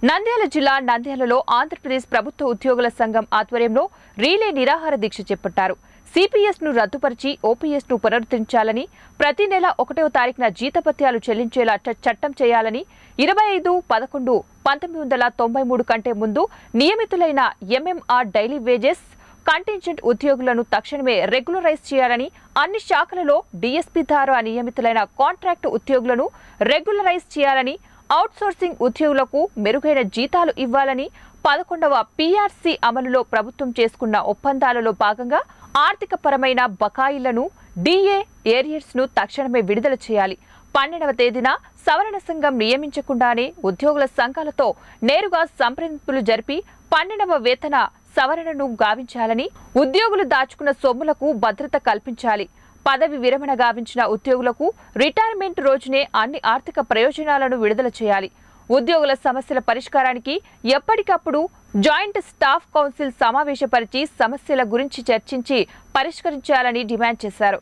నంద్యాల జిల్లా నంద్యాలలో ఆంధ్రప్రదేశ్ ప్రభుత్వ ఉద్యోగుల సంఘం ఆధ్వర్యంలో రీలే నిరాహార దీక్ష చేపట్టారు సిపిఎస్ ను రద్దుపరిచి ఓపీఎస్ ను పునరుద్ధరించాలని ప్రతి నెల ఒకటవ తారీఖున జీతభత్యాలు చెల్లించేలా చ- చట్టం చేయాలని ఇరవై ఐదు పదకొండు పంతొమ్మిది వందల తొంభై మూడు కంటే ముందు నియమితులైన ఎంఎంఆర్ డైలీ వేజెస్ కంటింజెంట్ ఉద్యోగులను తక్షణమే రెగ్యులరైజ్ చేయాలని అన్ని శాఖలలో డీఎస్పీ ద్వారా నియమితులైన కాంట్రాక్టు ఉద్యోగులను రెగ్యులరైజ్ చేయాలని అవుట్సోర్సింగ్ ఉద్యోగులకు మెరుగైన జీతాలు ఇవ్వాలని పదకొండవ పీఆర్సీ అమలులో ప్రభుత్వం చేసుకున్న ఒప్పందాలలో భాగంగా ఆర్థిక పరమైన బకాయిలను డిఏ ఏరియర్స్ ను తక్షణమే విడుదల చేయాలి పన్నెండవ తేదీన సవరణ సంఘం నియమించకుండానే ఉద్యోగుల సంఘాలతో నేరుగా సంప్రదింపులు జరిపి పన్నెండవ వేతన సవరణను గావించాలని ఉద్యోగులు దాచుకున్న సొమ్ములకు భద్రత కల్పించాలి పదవి విరమణ గావించిన ఉద్యోగులకు రిటైర్మెంట్ రోజునే అన్ని ఆర్థిక ప్రయోజనాలను విడుదల చేయాలి ఉద్యోగుల సమస్యల పరిష్కారానికి ఎప్పటికప్పుడు జాయింట్ స్టాఫ్ కౌన్సిల్ సమావేశపరిచి సమస్యల గురించి చర్చించి పరిష్కరించాలని డిమాండ్ చేశారు